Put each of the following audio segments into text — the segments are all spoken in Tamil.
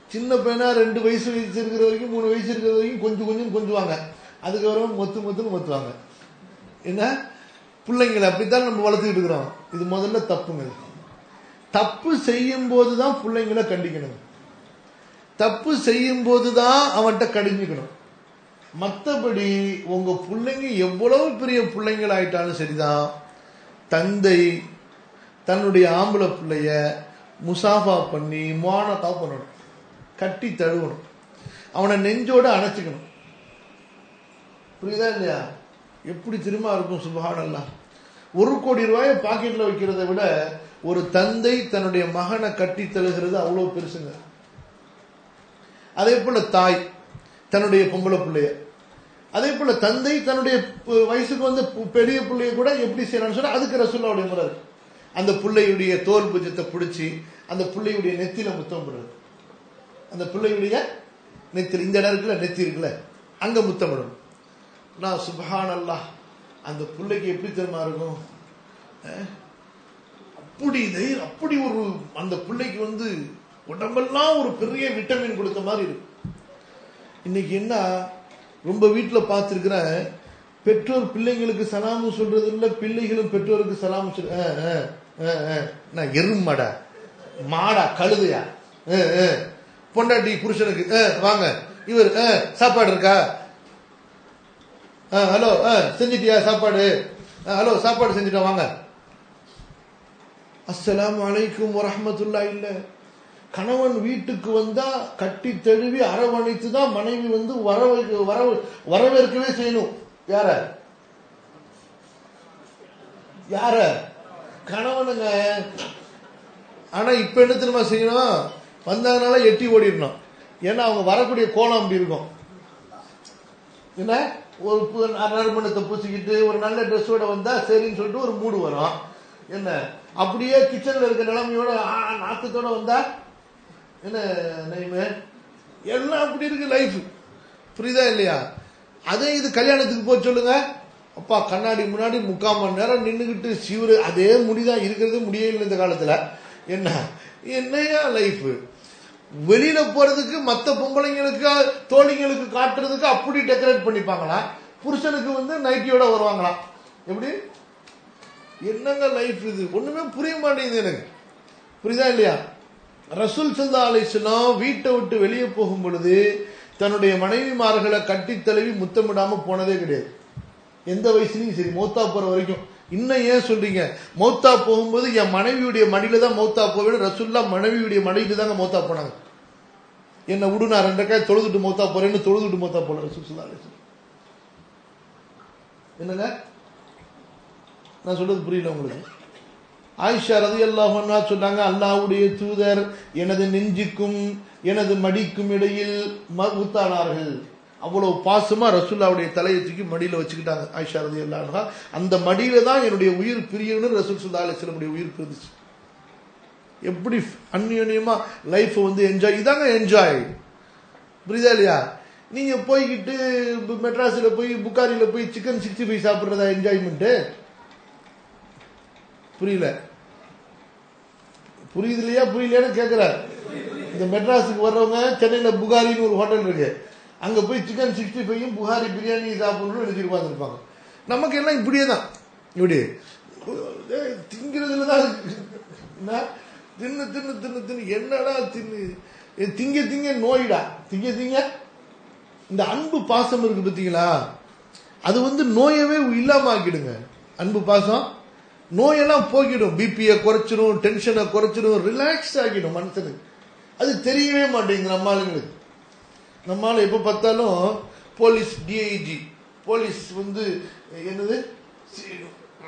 சின்ன பையனா ரெண்டு வயசு வயசு இருக்கிற வரைக்கும் மூணு வயசு இருக்கிற வரைக்கும் கொஞ்சம் கொஞ்சம் கொஞ்சுவாங்க அதுக்கப்புறம் மொத்து மொத்துன்னு மொத்துவாங்க என்ன பிள்ளைங்களை அப்படித்தான் நம்ம வளர்த்துக்கிட்டு இருக்கிறோம் இது முதல்ல தப்புங்க இது. தப்பு செய்யும் போது தான் பிள்ளைங்களை கண்டிக்கணும் தப்பு செய்யும் போது தான் அவன்கிட்ட கடிஞ்சுக்கணும் மற்றபடி உங்க பிள்ளைங்க எவ்வளவு பெரிய பிள்ளைங்கள் ஆயிட்டாலும் சரிதான் தந்தை தன்னுடைய ஆம்பளை பிள்ளைய முசாஃபா பண்ணி மோனத்தா பண்ணணும் கட்டி தழுவணும் அவனை நெஞ்சோட அணைச்சிக்கணும் புரியுதா இல்லையா எப்படி திரும்ப இருக்கும் சுபஹானல்லா ஒரு கோடி ரூபாயை பாக்கெட்ல வைக்கிறதை விட ஒரு தந்தை தன்னுடைய மகனை கட்டி தழுகிறது அவ்வளவு பெருசுங்க அதே போல தாய் தன்னுடைய பொம்பளை பிள்ளைய அதே போல தந்தை தன்னுடைய பு- வயசுக்கு வந்த பு- பெரிய பிள்ளைய கூட எப்படி செய்யறான்னு சொன்னா அதுக்கு ரசூல்லாவுடைய முறை இருக்கு அந்த பிள்ளையுடைய தோல் புஜத்தை பிடிச்சி அந்த பிள்ளையுடைய நெத்தியில முத்தம் போடுறது அந்த பிள்ளையுடைய நெத்தியில் இந்த இடம் இருக்குல்ல நெத்தி இருக்குல்ல அங்க முத்தமிடணும் நான் சுபஹான் அல்லாஹ் அந்த பிள்ளைக்கு எப்படி தெரியுமா இருக்கும் அஹ், அப்படி தை- அப்படி ஒரு அந்த பிள்ளைக்கு வந்து உடம்பெல்லாம் ஒரு பெரிய விட்டமின் கொடுத்த மாதிரி இருக்கு இன்னைக்கு என்ன ரொம்ப வீட்டில் பார்த்துருக்கிறேன் பெற்றோர் பிள்ளைங்களுக்கு சலாமு சொல்றது இல்ல பிள்ளைகளும் பெற்றோருக்கு சலாமு சொல் அஹ், அஹ், அஹ், அஹ். நான் எருமாடா மாடா கழுதையா அஹ், அஹ். பொண்டாட்டி புருஷனுக்கு அஹ், வாங்க இவர் அஹ், சாப்பாடு இருக்கா அஹ், ஹலோ அஹ், செஞ்சிட்டியா சாப்பாடு அஹ், ஹலோ சாப்பாடு செஞ்சுட்டா வாங்க அஸ்ஸலாமு அலைக்கும் வரஹ்மத்துல்லாஹி இல்ல கணவன் வீட்டுக்கு வந்தா கட்டி தழுவி அரவணைத்து தான் மனைவி வந்து வரவேற்க வரவு வரவேற்கவே செய்யணும் யார யார கணவனுங்க ஆனா இப்ப என்ன தெரியுமா செய்யணும் வந்ததுனால எட்டி ஓடிடணும் ஏன்னா அவங்க வரக்கூடிய கோலம் அப்படி இருக்கும் என்ன ஒரு பு- நறுமணத்தை பூசிக்கிட்டு ஒரு நல்ல ட்ரெஸ்ஸோட வந்தா சரின்னு சொல்லிட்டு ஒரு மூடு வரும் என்ன அப்படியே கிச்சன்ல இருக்க நிலைமையோட ஆ, நாத்தத்தோட வந்தா என்ன நைமு எல்லாம் அப்படி இருக்கு லைஃப் புரியுதா இல்லையா அதே இது கல்யாணத்துக்கு போய் சொல்லுங்க அப்பா கண்ணாடி முன்னாடி முக்கால் மணி நேரம் நின்றுக்கிட்டு சிவரு அதே முடிதான் இருக்கிறது முடியே இல்லை இந்த காலத்துல என்ன என்னையா லைஃப் வெளியில போறதுக்கு மத்த பொம்பளைங்களுக்கு தோழிங்களுக்கு காட்டுறதுக்கு அப்படி டெக்கரேட் பண்ணிப்பாங்களாம் புருஷனுக்கு வந்து நைட்டியோட வருவாங்களாம் எப்படி என்னங்க லைஃப் இது ஒண்ணுமே புரிய மாட்டேங்குது எனக்கு புரியுதா இல்லையா ரசூல் சல்லா அலிஸ்லாம் வீட்டை விட்டு வெளியே போகும் பொழுது தன்னுடைய மனைவிமார்களை கட்டி தழுவி முத்தமிடாம போனதே கிடையாது எந்த வயசுலயும் சரி மௌத்தா போற வரைக்கும் இன்னும் ஏன் சொல்றீங்க மௌத்தா போகும்போது என் மனைவியுடைய மடியில தான் மௌத்தா போவேன் ரசூல்லா மனைவியுடைய மடியில தாங்க மௌத்தா போனாங்க என்ன விடு நான் ரெண்டு காய் தொழுதுட்டு மௌத்தா போறேன்னு தொழுதுட்டு மௌத்தா போல ரசூல் சல்லா அலிஸ்லாம் என்னங்க நான் சொல்றது புரியல உங்களுக்கு ஆயிஷா ரதி அல்லாஹன்னா சொன்னாங்க அல்லாஹ்வுடைய தூதர் எனது நெஞ்சுக்கும் எனது மடிக்கும் இடையில் ம- ஊத்தானார்கள் அவ்வளவு பாசமா ரசூல்லாவுடைய தலையை தூக்கி மடியில வச்சுக்கிட்டாங்க ஆயிஷா ரதி அல்லாஹா அந்த மடியில தான் என்னுடைய உயிர் பிரியணும்னு ரசூல் சுல்லா அலிஸ்லமுடைய உயிர் பிரிந்துச்சு எப்படி அந்யோன்யமா லைஃப் வந்து என்ஜாய் இதாங்க என்ஜாய் புரியுதா இல்லையா நீங்க போய்கிட்டு மெட்ராஸ்ல போய் புக்காரில போய் சிக்கன் சிக்ஸ்டி ஃபைவ் சாப்பிடுறதா என்ஜாய்மெண்ட் புரியல புரியுது இல்லையா புரியலையான்னு கேட்கிறார் இந்த மெட்ராஸுக்கு வர்றவங்க சென்னையில புகாரின்னு ஒரு ஹோட்டல் இருக்கு அங்க போய் சிக்கன் சிக்ஸ்டி ஃபைவும் புகாரி பிரியாணி சாப்பிடணும்னு நினைச்சிட்டு உட்காந்துருப்பாங்க நமக்கு எல்லாம் இப்படியே தான் இப்படி ஏய், திங்கிறதுல தான் இருக்கு. என்ன தின்னு தின்னு தின்னு தின்னு என்னடா தின்னு ஏ, திங்க திங்க நோயிடா திங்க திங்க இந்த அன்பு பாசம் இருக்கு பார்த்தீங்களா அது வந்து நோயவே இல்லாம ஆக்கிடுங்க அன்பு பாசம் நோயெல்லாம் போக்கிடும் பிபியை குறைச்சிடும் டென்ஷனை குறைச்சிடும் ரிலாக்ஸ் ஆக்கிடும் மனுஷனுக்கு அது தெரியவே மாட்டேங்குது நம்ம ஆளுங்களுக்கு நம்ம ஆளு எப்போ பார்த்தாலும் போலீஸ் டிஐஜி போலீஸ் வந்து என்னது சி-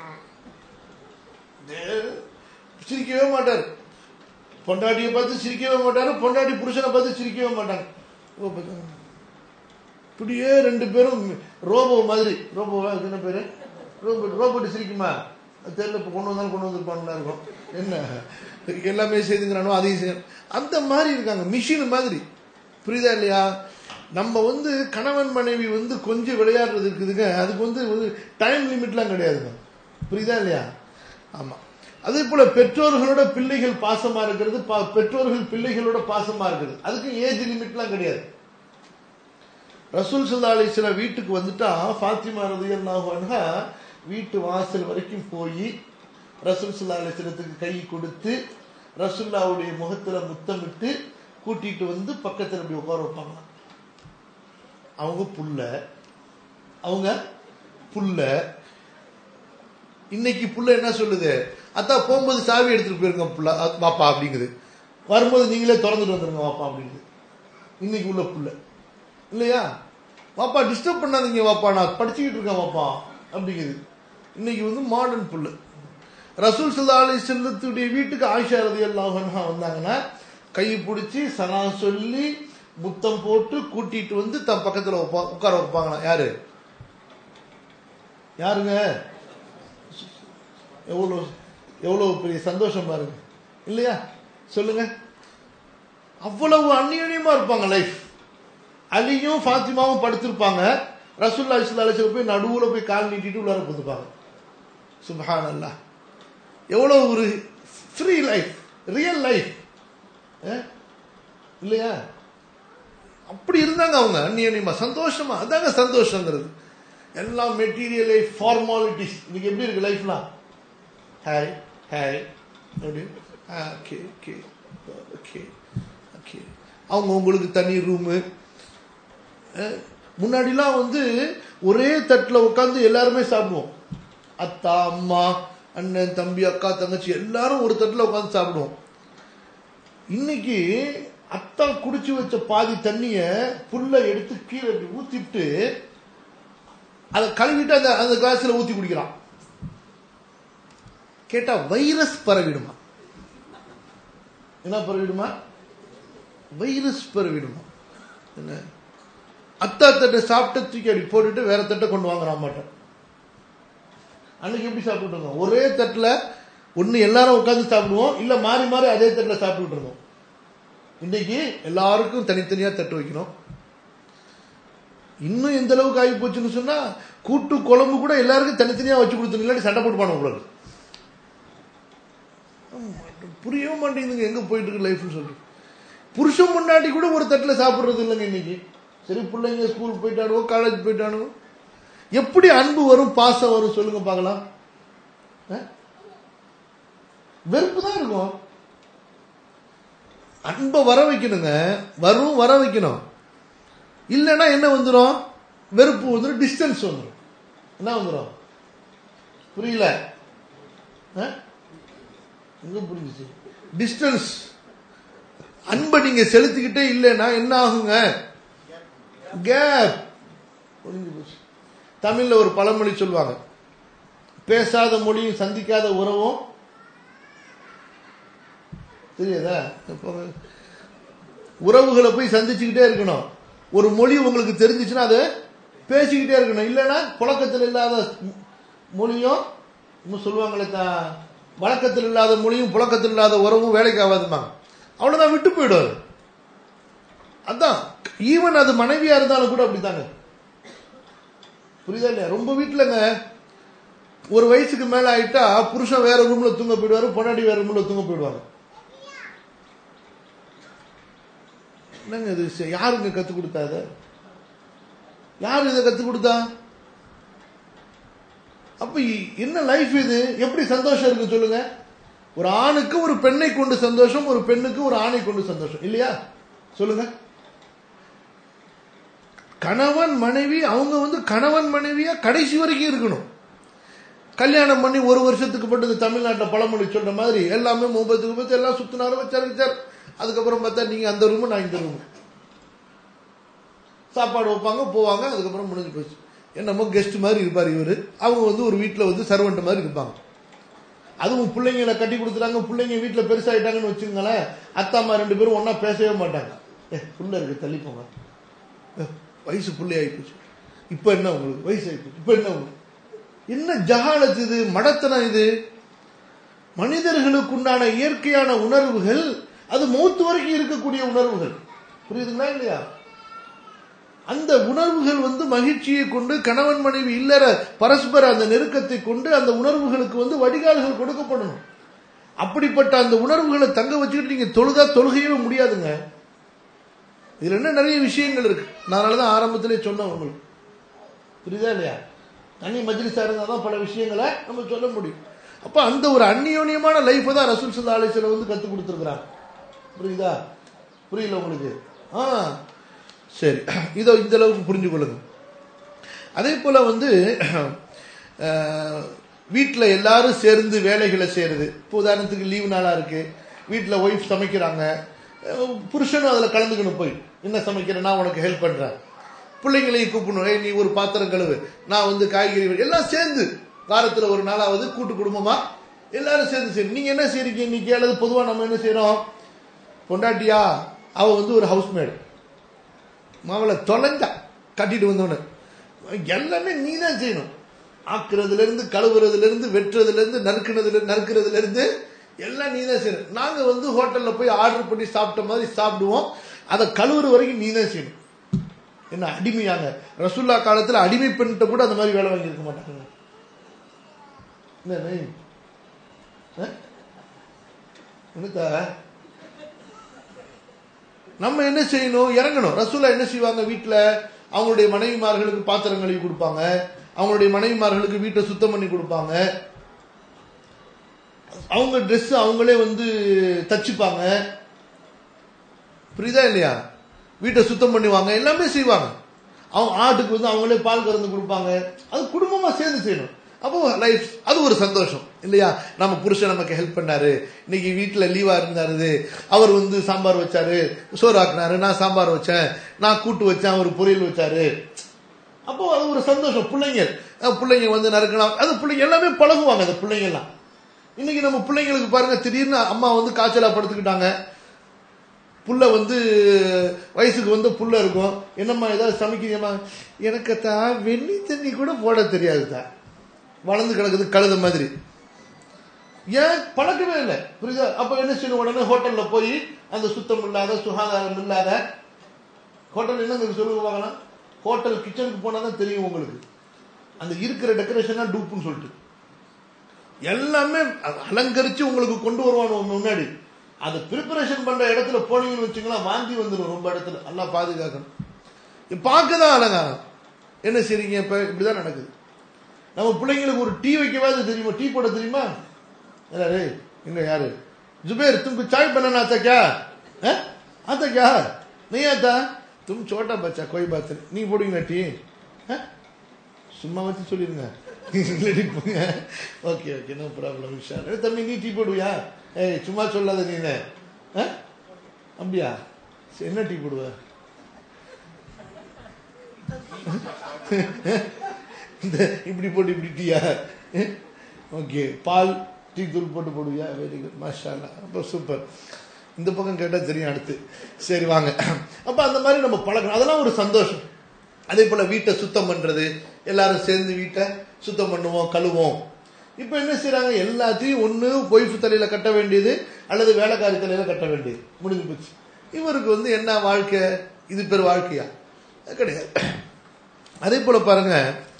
தே- சிரிக்கவே மாட்டார் பொண்டாட்டியை பார்த்து சிரிக்கவே மாட்டாரு பொண்டாட்டி புருஷனை பார்த்து சிரிக்கவே மாட்டாங்க ஓ, பார்த்தா- இப்படியே ரெண்டு பேரும் ரோபோ மாதிரி ரோபோவா அது என்ன பேரு ரோபோட் ரோபோட் சிரிக்குமா அது தெரியல இப்போ கொண்டு வந்தாலும் கொண்டு வந்துருப்பானுலாம் இருக்கும் என்ன எல்லாமே செய்துங்கிறானோ அதையும் செய்ய அந்த மாதிரி இருக்காங்க மிஷின் மாதிரி புரியுதா இல்லையா நம்ம வந்து கணவன் மனைவி வந்து கொஞ்சம் விளையாடுறது இருக்குதுங்க அதுக்கு வந்து டைம் லிமிட்லாம் கிடையாதுங்க புரியுதா இல்லையா ஆமா அதே போல பெற்றோர்களோட பிள்ளைகள் பாசமா இருக்கிறது பா- பெற்றோர்கள் பிள்ளைகளோட பாசமா இருக்குது அதுக்கு ஏஜ் லிமிட்லாம் கிடையாது ரசூல் சல்லா அலிஸ்ல வீட்டுக்கு வந்துட்டா ஃபாத்திமா ரதியல்லாஹு அன்ஹா வீட்டு வாசல் வரைக்கும் போய் ரசூல் சல்லா அலிஸ்லத்துக்கு கை கொடுத்து ரசூல்லாவுடைய முகத்துல முத்தமிட்டு கூட்டிட்டு வந்து பக்கத்துல அப்படி உட்கார வைப்பாங்களாம் அவங்க புள்ள அவங்க புள்ள இன்னைக்கு புள்ள என்ன சொல்லுது அத்தா போகும்போது சாவி எடுத்துட்டு போயிருங்க புள்ள அ- வாப்பா அப்படிங்குது வரும்போது நீங்களே திறந்துட்டு வந்துருங்க வாப்பா அப்படிங்குது இன்னைக்கு உள்ள புள்ள இல்லையா வாப்பா டிஸ்டர்ப் பண்ணாதீங்க வாப்பா நான் படிச்சுக்கிட்டு இருக்கேன் வாப்பா அப்படிங்குது இன்னைக்கு வந்து மாடர்ன் புள்ள ரசூல் சல்லா அலி செல்லத்துடைய வீட்டுக்கு ஆயிஷா ரதி அல்லாஹா வந்தாங்கன்னா கை பிடிச்சி சனா சொல்லி முத்தம் போட்டு கூட்டிட்டு வந்து தன் பக்கத்துல உப்பா- உட்கார வைப்பாங்களா யாரு யாருங்க எவ்வளவு எவ்வளவு பெரிய சந்தோஷம் பாருங்க இல்லையா சொல்லுங்க அவ்வளவு அந்நியமா இருப்பாங்க லைஃப் அலியும் ஃபாத்திமாவும் படுத்திருப்பாங்க ரசூல்லா இஸ்லால போய் நடுவுல போய் கால் நீட்டிட்டு உள்ளார புந்துப்பாங்க சுபஹான் அல்லாஹ் எவ்வளவு ஒரு ஃப்ரீ லைஃப் ரியல் லைஃப் இல்லையா அப்படி இருந்தாங்க அவங்க அந்நியமா சந்தோஷமா அதாங்க சந்தோஷங்கிறது எல்லாம் மெட்டீரியல் லைஃப் ஃபார்மாலிட்டிஸ் இன்னைக்கு எப்படி இருக்கு லைஃப்லாம் ஹாய் ஹாய் அப்படி ஓகே ஓகே ஓகே ஓகே அவங்க உங்களுக்கு தனி ரூமு முன்னாடிலாம் வந்து ஒரே தட்டில் உட்காந்து எல்லாருமே சாப்பிடுவோம் அத்தா அம்மா அண்ணன் தம்பி அக்கா தங்கச்சி எல்லாரும் ஒரு தட்டில் உட்காந்து சாப்பிடுவோம் இன்னைக்கு அத்தா குடிச்சு வச்ச பாதி தண்ணிய புல்ல எடுத்து கீழே இப்படி ஊத்திட்டு அதை கழுவிட்டு அந்த அந்த கிளாஸ்ல ஊத்தி குடிக்கிறான் கேட்டா வைரஸ் பரவிடுமா என்ன பரவிடுமா வைரஸ் பரவிடுமா என்ன அத்தா தட்டை சாப்பிட்டு தூக்கி அடி போட்டுட்டு வேற தட்டை கொண்டு வாங்குறான் மாட்டேன் அன்னைக்கு எப்படி சாப்பிட்டு இருந்தோம் ஒரே தட்டுல ஒண்ணு எல்லாரும் உட்கார்ந்து சாப்பிடுவோம் இல்ல மாறி மாறி அதே தட்டுல சாப்பிட்டுட்டு இருந்தோம் இன்னைக்கு எல்லாருக்கும் தனித்தனியா தட்டு வைக்கணும் இன்னும் எந்த அளவுக்கு ஆகி போச்சுன்னு சொன்னா கூட்டு குழம்பு கூட எல்லாருக்கும் தனித்தனியா வச்சு கொடுத்தோம் இல்லாட்டி சண்டை போட்டு போன உங்களுக்கு புரியவே மாட்டேங்குதுங்க எங்க போயிட்டு இருக்கு லைஃப்னு சொல்லி புருஷன் முன்னாடி கூட ஒரு தட்டுல சாப்பிடுறது இல்லைங்க இன்னைக்கு சரி பிள்ளைங்க ஸ்கூல் போயிட்டானுவோ காலேஜ் போயிட்டானுவோ எப்படி அன்பு வரும் பாசம் வரும் சொல்லுங்க பார்க்கலாம் அஹ்? வெறுப்பு தான் இருக்கும் அன்பை வர வைக்கணுங்க வரும் வர வைக்கணும் இல்லைன்னா என்ன வந்துடும் வெறுப்பு வந்துடும் டிஸ்டன்ஸ் வந்துடும் என்ன வந்துடும் புரியல அஹ்? எங்க புரிஞ்சுச்சு டிஸ்டன்ஸ் அன்பை நீங்க செலுத்திக்கிட்டே இல்லைன்னா என்ன ஆகுங்க கேப் புரிஞ்சு போச்சு தமிழ்ல ஒரு பழமொழி சொல்லுவாங்க பேசாத மொழியும் சந்திக்காத உறவும் தெரியாதா இப்போ உறவுகளை போய் சந்திச்சுக்கிட்டே இருக்கணும் ஒரு மொழி உங்களுக்கு தெரிஞ்சிச்சுன்னா அதை பேசிக்கிட்டே இருக்கணும் இல்லைன்னா புழக்கத்தில் இல்லாத மொழியும் இன்னும் சொல்லுவாங்களே தான் வழக்கத்தில் இல்லாத மொழியும் புழக்கத்தில் இல்லாத உறவும் வேலைக்கு ஆகாதுமாங்க அவ்வளவுதான் விட்டு போயிடும் அது. அதான் ஈவன் அது மனைவியா இருந்தாலும் கூட அப்படித்தாங்க புரியுதா இல்லையா ரொம்ப வீட்டுலங்க ஒரு வயசுக்கு மேல ஆயிட்டா புருஷன் வேற ரூம்ல தூங்க போயிடுவாரு பொன்னாடி வேற ரூம்ல தூங்க போயிடுவாங்க என்னங்க இது ச- யாருங்க கத்து கொடுத்தா இத யாரு இதை கத்து கொடுத்தா அப்ப இ- என்ன லைஃப் இது எப்படி சந்தோஷம் இருக்கு சொல்லுங்க ஒரு ஆணுக்கு ஒரு பெண்ணை கொண்டு சந்தோஷம் ஒரு பெண்ணுக்கு ஒரு ஆணை கொண்டு சந்தோஷம் இல்லையா சொல்லுங்க கணவன் மனைவி அவங்க வந்து கணவன் மனைவியா கடைசி வரைக்கும் இருக்கணும் கல்யாணம் பண்ணி ஒரு வருஷத்துக்கு மட்டும் இந்த தமிழ்நாட்டில் பழமொழி சொல்ற மாதிரி எல்லாமே முப்பத்துக்கு பத்து எல்லாம் சுத்தினாரு வச்சாரு வச்சார் அதுக்கப்புறம் பார்த்தா நீங்க அந்த ரூமு நான் இந்த ரூமு சாப்பாடு வைப்பாங்க போவாங்க அதுக்கப்புறம் முடிஞ்சு போச்சு என்னமோ கெஸ்ட் மாதிரி இருப்பார் இவர் அவங்க வந்து ஒரு வீட்டில் வந்து சர்வெண்ட் மாதிரி இருப்பாங்க அதுவும் பிள்ளைங்களை கட்டி கொடுத்துட்டாங்க பிள்ளைங்க வீட்டில் பெருசாயிட்டாங்கன்னு வச்சுக்கோங்களேன் அத்தா அம்மா ரெண்டு பேரும் ஒன்றா பேசவே மாட்டாங்க ஏ புள்ள இருக்கு தள்ளி போங்க ஏ, வயசு புள்ளை ஆயிப்போச்சு இப்போ என்ன உங்களுக்கு வயசு ஆயிப்போச்சு இப்போ என்ன உங்களுக்கு என்ன ஜஹாலத் இது மடத்தனம் இது மனிதர்களுக்குண்டான இயற்கையான உணர்வுகள் அது மௌத்து வரைக்கும் இருக்கக்கூடிய உணர்வுகள் புரியுதுங்களா இல்லையா அந்த உணர்வுகள் வந்து மகிழ்ச்சியை கொண்டு கணவன் மனைவி இல்லற பரஸ்பர அந்த நெருக்கத்தை கொண்டு அந்த உணர்வுகளுக்கு வந்து வடிகால்கள் கொடுக்கப்படணும் அப்படிப்பட்ட அந்த உணர்வுகளை தங்க வச்சுக்கிட்டு நீங்க தொழுதா தொழுகையவே முடியாதுங்க இதுல என்ன நிறைய விஷயங்கள் இருக்கு நான் அதனாலதான் ஆரம்பத்திலே சொன்னேன் உங்களுக்கு புரியுதா இல்லையா தனி மஜ்லிஸா இருந்தா தான் பல விஷயங்களை நம்ம சொல்ல முடியும் அப்ப அந்த ஒரு அந்நியோன்யமான லைஃப் தான் ரசூல் சல்லா அலிஸ்ல வந்து கத்து கொடுத்துருக்கிறாங்க புரியுதா புரியல உங்களுக்கு ஆ சரி இதோ இந்த அளவுக்கு புரிஞ்சு கொள்ளுங்க அதே போல வந்து வீட்டில் எல்லாரும் சேர்ந்து வேலைகளை செய்யறது இப்போ உதாரணத்துக்கு லீவு நாளாக இருக்கு வீட்டில் ஒய்ஃப் சமைக்கிறாங்க அஹ் புருஷனும் அதில் கலந்துக்கணும் போய் என்ன சமைக்கிறேன் நான் உனக்கு ஹெல்ப் பண்ணுறேன் பிள்ளைங்களையும் கூப்பிடணும் ஏய் நீ ஒரு பாத்திரம் கழுவு நான் வந்து காய்கறி வெட்டு." எல்லாம் சேர்ந்து வாரத்தில் ஒரு நாளாவது கூட்டு குடும்பமா எல்லாரும் சேர்ந்து செய்யணும் நீங்கள் என்ன செய்றீங்க இன்னைக்கு அல்லது பொதுவாக நம்ம என்ன செய்கிறோம் பொண்டாட்டியா அவ வந்து ஒரு ஹவுஸ்மேடு மாவளை தொலைஞ்சா கட்டிட்டு வந்தவன எல்லாமே நீ தான் செய்யணும் ஆக்குறதுல இருந்து கழுவுறதுல இருந்து வெட்டுறதுல இருந்து நறுக்குனதுல நறுக்குறதுல இருந்து எல்லாம் நீ தான் செய்யணும் நாங்க வந்து ஹோட்டல்ல போய் ஆர்டர் பண்ணி சாப்பிட்ட மாதிரி சாப்பிடுவோம் அதை கழுவுற வரைக்கும் நீ தான் செய்யணும் என்ன அடிமையாங்க ரசுல்லா காலத்துல அடிமை பெண்கிட்ட கூட அந்த மாதிரி வேலை வாங்கியிருக்க மாட்டாங்க என்ன நெய்? ஆ? என்னத்தா நம்ம என்ன செய்யணும் இறங்கணும் ரசூலா என்ன செய்வாங்க வீட்டில் அவங்களுடைய மனைவிமார்களுக்கு பாத்திரம் கழுவி கொடுப்பாங்க அவங்களுடைய மனைவிமார்களுக்கு வீட்டை சுத்தம் பண்ணி கொடுப்பாங்க அவங்க Dress அவங்களே வந்து தச்சுப்பாங்க புரியுதா இல்லையா வீட்டை சுத்தம் பண்ணுவாங்க எல்லாமே செய்வாங்க அவங்க ஆட்டுக்கு வந்து அவங்களே பால் கறந்து கொடுப்பாங்க அது குடும்பமா சேர்ந்து செய்யணும் அப்போ லைஃப் அது ஒரு சந்தோஷம் இல்லையா நம்ம புருஷன் நமக்கு ஹெல்ப் பண்ணாரு இன்னைக்கு வீட்டுல லீவா இருந்தாரு அவர் வந்து சாம்பார் வச்சாரு சோறு ஆக்குனாரு நான் சாம்பார் வச்சேன் நான் கூட்டு வச்சேன் அவர் பொரியல் வச்சாரு அப்போ அது ஒரு சந்தோஷம் பிள்ளைங்க அஹ் பிள்ளைங்க வந்து நறுக்கலாம் அது பிள்ளைங்க எல்லாமே பழகுவாங்க அந்த பிள்ளைங்க எல்லாம் இன்னைக்கு நம்ம பிள்ளைங்களுக்கு பாருங்க திடீர்னு அம்மா வந்து காய்ச்சலா படுத்துக்கிட்டாங்க புள்ள வந்து வயசுக்கு வந்து புள்ள இருக்கும் என்னம்மா ஏதாவது சமைக்கிறீமா எனக்கு தான் வெண்ணி தண்ணி கூட போட தெரியாது தான் வளர்ந்து கிடக்குது கழுத மாதிரி ஏன் பழக்கமே இல்லை புரியுதா அப்ப என்ன செய்யணும் உடனே ஹோட்டல்ல போய் அந்த சுத்தம் இல்லாத சுகாதாரம் இல்லாத ஹோட்டல் என்னங்க சொல்லுங்க பார்க்கலாம் ஹோட்டல் கிச்சனுக்கு போனா தான் தெரியும் உங்களுக்கு அந்த இருக்கிற டெக்கரேஷனா டூப்புன்னு சொல்லிட்டு எல்லாமே அ- அலங்கரிச்சு உங்களுக்கு கொண்டு வருவானு முன்னாடி அது ப்ரிப்பரேஷன் பண்ற இடத்துல போனீங்கன்னு வச்சுங்களேன் வாந்தி வந்துடும் ரொம்ப இடத்துல எல்லாம் பாதுகாக்கணும் பார்க்க தான் அலங்காரம் என்ன செய்றீங்க இப்ப இப்படிதான் நடக்குது நம்ம பிள்ளைங்களுக்கு ஒரு டீ வைக்கவாது தெரியுமா டீ போட தெரியுமா अरे इनका यार जुबेर तुमको चाय बनाना आता क्या है आता क्या नहीं आता तुम छोटा बच्चा कोई बात नहीं नहीं போடுவீங்களா டீ சும்மா வச்சு சொல்லிருங்க இல்லாட்டி போங்க okay okay no problem Vishal தம்பி நீ டீ போடுவியா ஏய் சும்மா சொல்லாத நீனு ஆ? அப்படியா சரி, என்ன டீ போடுவ இந்த இப்படி போட்டு இப்படி டீயா ஓகே பால் டீ தூள் போட்டு போடுவியா வெரி குட் மாஷால்லா ரொம்ப சூப்பர் இந்த பக்கம் கேட்டால் தெரியும் அடுத்து சரி வாங்க அப்போ அந்த மாதிரி நம்ம பழகணும் அதெல்லாம் ஒரு சந்தோஷம் அதே போல் வீட்டை சுத்தம் பண்ணுறது எல்லாரும் சேர்ந்து வீட்டை சுத்தம் பண்ணுவோம் கழுவோம் இப்போ என்ன செய்றாங்க எல்லாத்தையும் ஒன்று ஒய்ஃபு தலையில் கட்ட வேண்டியது அல்லது வேலைக்காரி தலையில் கட்ட வேண்டியது முடிஞ்சு போச்சு இவருக்கு வந்து என்ன வாழ்க்கை இது பேர் வாழ்க்கையா கிடையாது அதே போல் பாருங்க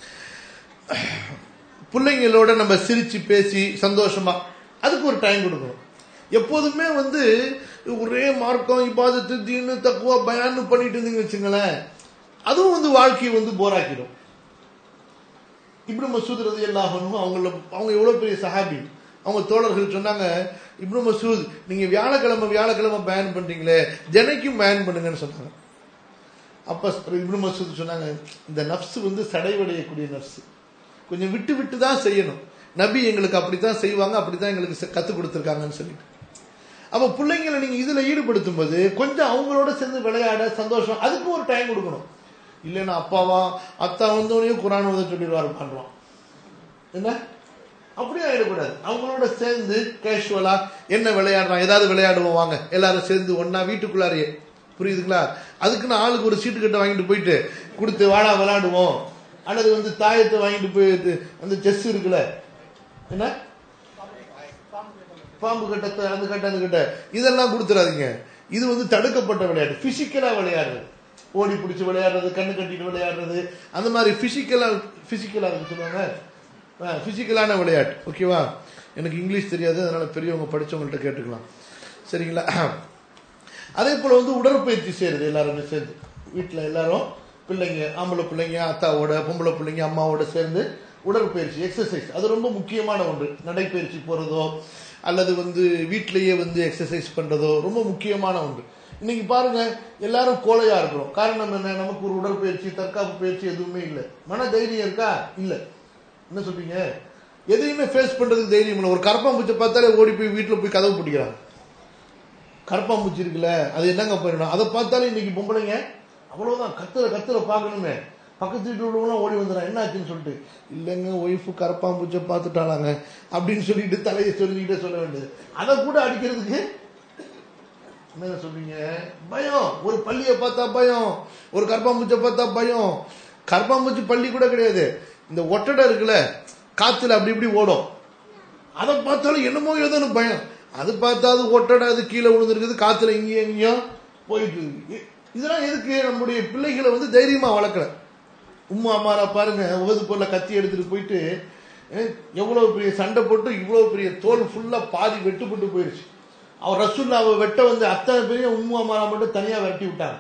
பிள்ளைங்களோட நம்ம சிரிச்சு பேசி சந்தோஷமா அதுக்கு ஒரு டைம் கொடுக்கணும் எப்போதுமே வந்து ஒரே மார்க்கம் இபாதத்து தீனு தக்குவா பயான்னு பண்ணிட்டு இருந்தீங்க வச்சுங்களேன் அதுவும் வந்து வாழ்க்கையை வந்து போராக்கிடும் இப்னு மசூத் ரதி அல்லாஹனும் அவங்கள அவங்க எவ்வளவு பெரிய சஹாபி அவங்க தோழர்கள் சொன்னாங்க இப்னு மசூத் நீங்க வியாழக்கிழமை வியாழக்கிழமை பயன் பண்றீங்களே ஜனைக்கும் பயன் பண்ணுங்கன்னு சொன்னாங்க அப்ப இப்னு மசூத் சொன்னாங்க இந்த நப்சு வந்து சடைவடையக்கூடிய நப்சு கொஞ்சம் விட்டு விட்டு தான் செய்யணும் நபி எங்களுக்கு அப்படித்தான் செய்வாங்க அப்படித்தான் எங்களுக்கு செ- கத்துக் கொடுத்துருக்காங்கன்னு சொல்லிட்டு அப்ப பிள்ளைங்களை நீங்க இதுல ஈடுபடுத்தும் போது கொஞ்சம் அவங்களோட சேர்ந்து விளையாட சந்தோஷம் அதுக்கு ஒரு டைம் கொடுக்கணும் இல்லைன்னா அப்பாவா அத்தா வந்தவனையும் குரான் ஓத சொல்லிடுவாரு பண்றோம் என்ன அப்படியே ஆயிடக்கூடாது அவங்களோட சேர்ந்து கேஷுவலா என்ன விளையாடுறான் ஏதாவது விளையாடுவோம் வாங்க எல்லாரும் சேர்ந்து ஒண்ணா வீட்டுக்குள்ளாரையே புரியுதுங்களா அதுக்குன்னு ஆளுக்கு ஒரு சீட்டு கட்ட வாங்கிட்டு போயிட்டு கொடுத்து வாடா விளையாடுவோம் அல்லது வந்து தாயத்தை வாங்கிட்டு போயிட்டு அந்த செஸ் இருக்குல்ல என்ன பாம்பு கட்டத்தை அந்த கட்ட அந்த கட்ட இதெல்லாம் கொடுத்துறாதீங்க இது வந்து தடுக்கப்பட்ட விளையாட்டு பிசிக்கலா விளையாடுறது ஓடி பிடிச்சி விளையாடுறது கண்ணு கட்டிட்டு விளையாடுறது அந்த மாதிரி பிசிக்கலா பிசிக்கலா சொல்லுவாங்க பிசிக்கலான விளையாட்டு ஓகேவா எனக்கு இங்கிலீஷ் தெரியாது அதனால பெரியவங்க படிச்சவங்கள்ட்ட கேட்டுக்கலாம் சரிங்களா அதே போல வந்து உடற்பயிற்சி செய்யறது எல்லாருமே சேர்ந்து வீட்டில் எல்லாரும் பிள்ளைங்க ஆம்பளை பிள்ளைங்க அத்தாவோட பொம்பளை பிள்ளைங்க அம்மாவோட சேர்ந்து உடற்பயிற்சி எக்ஸசைஸ் அது ரொம்ப முக்கியமான ஒன்று நடைப்பயிற்சி போறதோ அல்லது வந்து வீட்டிலேயே வந்து எக்ஸசைஸ் பண்றதோ ரொம்ப முக்கியமான ஒன்று இன்னைக்கு பாருங்க எல்லாரும் கோழையா இருக்கிறோம் காரணம் என்ன நமக்கு ஒரு உடற்பயிற்சி தற்காப்பு பயிற்சி எதுவுமே இல்லை மன தைரியம் இருக்கா இல்லை என்ன சொல்றீங்க எதையுமே ஃபேஸ் பண்றதுக்கு தைரியம் இல்லை ஒரு கரப்பாம்பூச்சை பார்த்தாலே ஓடி போய் வீட்டில் போய் கதவு பிடிக்கிறாங்க கரப்பாம்பூச்சி இருக்குல்ல அது என்னங்க போயிடணும் அதை பார்த்தாலே இன்னைக்கு பொம்பளைங்க அவ்வளவுதான் கத்துற கத்துற பார்க்கணுமே பக்கத்து வீட்டு உள்ளவங்களாம் ஓடி வந்துடும் என்ன ஆச்சுன்னு சொல்லிட்டு இல்லைங்க ஒய்ஃபு கரப்பாம்பூச்சை பார்த்துட்டாளாங்க அப்படின்னு சொல்லிட்டு தலையை சொல்லிக்கிட்டே சொல்ல வேண்டியது அதை கூட அடிக்கிறதுக்கு என்ன சொல்றீங்க பயம் ஒரு பள்ளியை பார்த்தா பயம் ஒரு கரப்பாம்பூச்சை பார்த்தா பயம் கரப்பாம்பூச்சி பள்ளி கூட கிடையாது இந்த ஒட்டடை இருக்குல்ல காத்துல அப்படி இப்படி ஓடும் அதை பார்த்தாலும் என்னமோ ஏதோ பயம் அது பார்த்தா அது ஒட்டடை அது கீழே விழுந்துருக்குது காத்துல இங்கேயும் எங்கேயும் போயிட்டு இருக்கு இ- இதெல்லாம் எதுக்கு நம்முடைய பிள்ளைகளை வந்து தைரியமா வளர்க்கல உம்மா அம்மாரா பாருங்க உகது பொருளை கத்தி எடுத்துட்டு போயிட்டு அஹ், எவ்வளவு பெரிய சண்டை போட்டு இவ்வளவு பெரிய தோல் ஃபுல்லா பாதி வெட்டுப்பட்டு போயிருச்சு அவர் ரசூல்லாவை வெட்ட வந்து அத்தனை பெரிய உம்மு அம்மாரா மட்டும் தனியா விரட்டி விட்டாங்க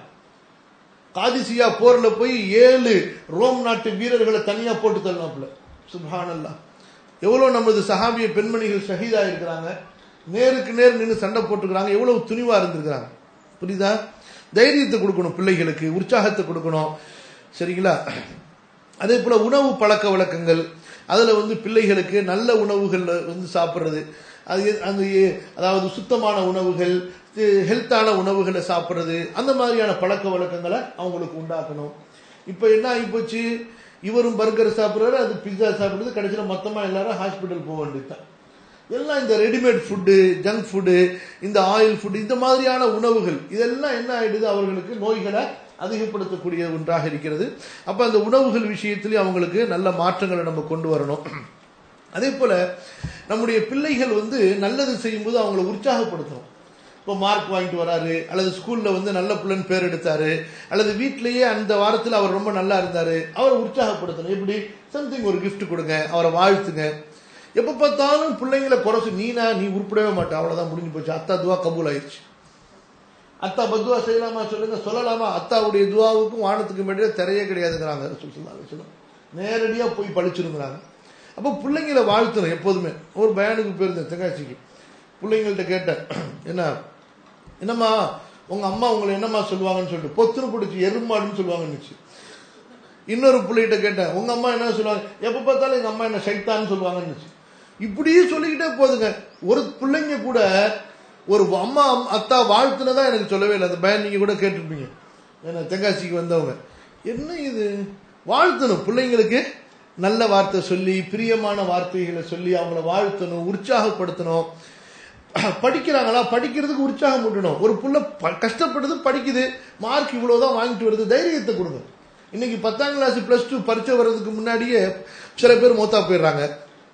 காதிசியா போர்ல போய் ஏழு ரோம் நாட்டு வீரர்களை தனியா போட்டு தள்ளினாப்புல சுப்ஹானல்லாஹ் எவ்வளவு நமது சஹாபிய பெண்மணிகள் ஷஹீதா இருக்கிறாங்க நேருக்கு நேர் நின்று சண்டை போட்டுக்கிறாங்க எவ்வளவு துணிவா இருந்திருக்கிறாங்க புரியுதா தைரியத்தை கொடுக்கணும் பிள்ளைகளுக்கு உற்சாகத்தை கொடுக்கணும் சரிங்களா அதே போல உணவு பழக்க வழக்கங்கள் அதுல வந்து பிள்ளைகளுக்கு நல்ல உணவுகள் வந்து சாப்பிடுறது அது எ- அந்த எ- அதாவது சுத்தமான உணவுகள் ஹெல்த்தான உணவுகளை சாப்பிடுறது அந்த மாதிரியான பழக்க வழக்கங்களை அவங்களுக்கு உண்டாக்கணும் இப்போ என்ன ஆகி போச்சு இவரும் பர்கர் சாப்பிடுறாரு அது பிஸா சாப்பிடுறது கடைசியில் மொத்தமா எல்லாரும் ஹாஸ்பிட்டல் போக வேண்டியதுதான் எல்லாம் இந்த ரெடிமேட் ஃபுட்டு ஜங்க் ஃபுட்டு இந்த ஆயில் ஃபுட் இந்த மாதிரியான உணவுகள் இதெல்லாம் என்ன ஆயிடுது அவர்களுக்கு நோய்களை அதிகப்படுத்தக்கூடிய ஒன்றாக இருக்கிறது அப்ப அந்த உணவுகள் விஷயத்திலேயே அவங்களுக்கு நல்ல மாற்றங்களை நம்ம கொண்டு வரணும் அதே போல நம்முடைய பிள்ளைகள் வந்து நல்லது செய்யும்போது அவங்களை உற்சாகப்படுத்தணும் இப்போ மார்க் வாங்கிட்டு வராரு அல்லது ஸ்கூல்ல வந்து நல்ல பிள்ளைன்னு பேர் எடுத்தாரு அல்லது வீட்டிலேயே அந்த வாரத்தில் அவர் ரொம்ப நல்லா இருந்தாரு அவரை உற்சாகப்படுத்தணும் எப்படி சம்திங் ஒரு gift கொடுங்க அவரை வாழ்த்துங்க எப்ப பார்த்தாலும் பிள்ளைங்களை குறைச்சு நீனா நீ உருப்படவே மாட்டே அவ்வளவுதான் முடிஞ்சு போச்சு அத்தா துவா கபூல் ஆயிடுச்சு அத்தா பத்துவா செய்யலாமா சொல்லுங்க சொல்லலாமா அத்தாவுடைய துவாவுக்கும் வானத்துக்கு மேலே திரையே கிடையாதுங்கிறாங்க ரசூல் ஸல்லல்லாஹு அலைஹி வஸல்லம். நேரடியா போய் படிச்சிருங்கிறாங்க அப்போ பிள்ளைங்களை வாழ்த்தணும் எப்போதுமே ஒரு பயானுக்கு போயிருந்தேன் தெங்காட்சிக்கு பிள்ளைங்கள்ட்ட கேட்டேன் என்ன என்னம்மா உங்க அம்மா உங்களை என்னம்மா சொல்லுவாங்கன்னு சொல்லிட்டு பொத்துன்னு பிடிச்சி எருமாடுன்னு சொல்லுவாங்கன்னு இன்னொரு பிள்ளைகிட்ட கேட்டேன் உங்க அம்மா என்ன சொல்லுவாங்க எப்ப பார்த்தாலும் எங்க அம்மா என்ன சைத்தான்னு சொல்லுவாங்கன்னு இப்படியே சொல்லிக்கிட்டே போதுங்க ஒரு பிள்ளைங்க கூட ஒரு அம்மா அம்- அத்தா வாழ்த்துனதா எனக்கு சொல்லவே இல்லை அந்த பயம் நீங்க கூட கேட்டிருப்பீங்க ஏன்னா தென்காசிக்கு வந்தவங்க என்ன இது வாழ்த்தணும் பிள்ளைங்களுக்கு நல்ல வார்த்தை சொல்லி பிரியமான வார்த்தைகளை சொல்லி அவங்கள வாழ்த்தணும் உற்சாகப்படுத்தணும் படிக்கிறாங்களா படிக்கிறதுக்கு உற்சாகம் ஊட்டணும் ஒரு புள்ள ப- கஷ்டப்படுது படிக்குது மார்க் இவ்வளவுதான் வாங்கிட்டு வருது தைரியத்தை கொடுங்க இன்னைக்கு பத்தாம் கிளாஸ் பிளஸ் டூ பரீட்சை வர்றதுக்கு முன்னாடியே சில பேர் மூத்தா போயிடுறாங்க